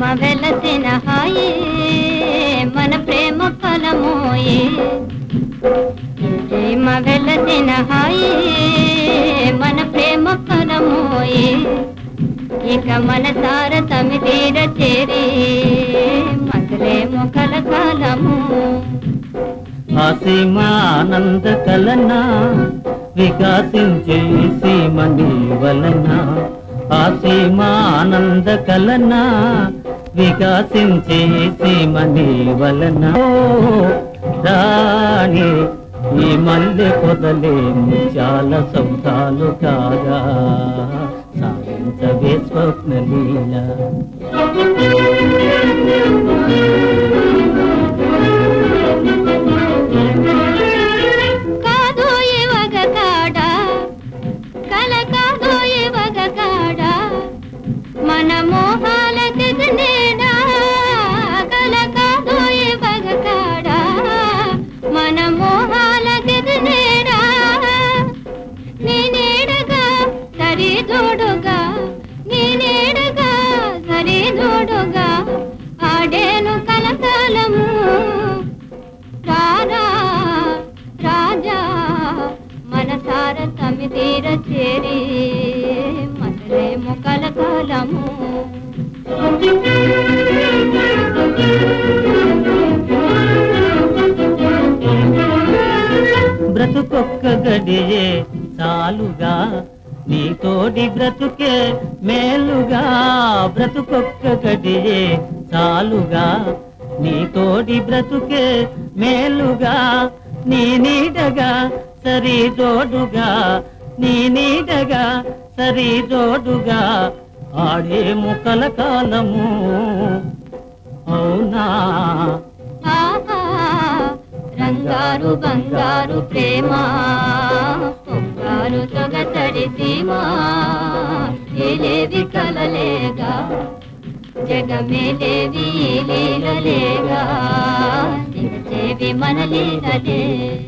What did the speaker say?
వెలసిన హాయి మన ప్రేమ ఫలమోయే ప్రేమ వెలసిన హాయి మన ప్రేమ ఫలమోయే ఇక మన సార తమిదీర చేరి మధురేమో కలకాలము ఆసీమానంద కలన వికాసించే సీమని వలన ఆసీమానంద కలన వికాసించే సీమని వలన ఓ రాణి ఈ మల్లె పొదలే ముత్యాల సౌతాలు కాగా సాగించవే స్వప్న లీల కాదు ఇవగ కాడ కల కాదు ఇవగ కాడ మన మోహాల తెగనేడా కల కాదు ఇవగ కాడ మన మోహాల తెగనేడా నేనేడగా సరి జోడుగా నేనేడగా సరి జోడుగా ఆడేను కలకాలము రారా రాజా మనసార తమిదీర చేరి మధురేమో కలకాలము బ్రతుకొక్క గడియే చాలుగా నీ తోడి బ్రతుకే మేలుగా బ్రతుకొక్క గడియే చాలుగా నీ తోడి బ్రతుకే మేలుగా నీ నీడగా సరి జోడుగా నీ నీడగా సరి జోడుగా ఆడే ముకల కాలము అవునా ఆహా రంగారు బంగారు ప్రేమ పొంగారు సొగసడి సీమ ఏలేవి కలలేగా జగమేలేవి లీలలేగా చేవి మన లీలలే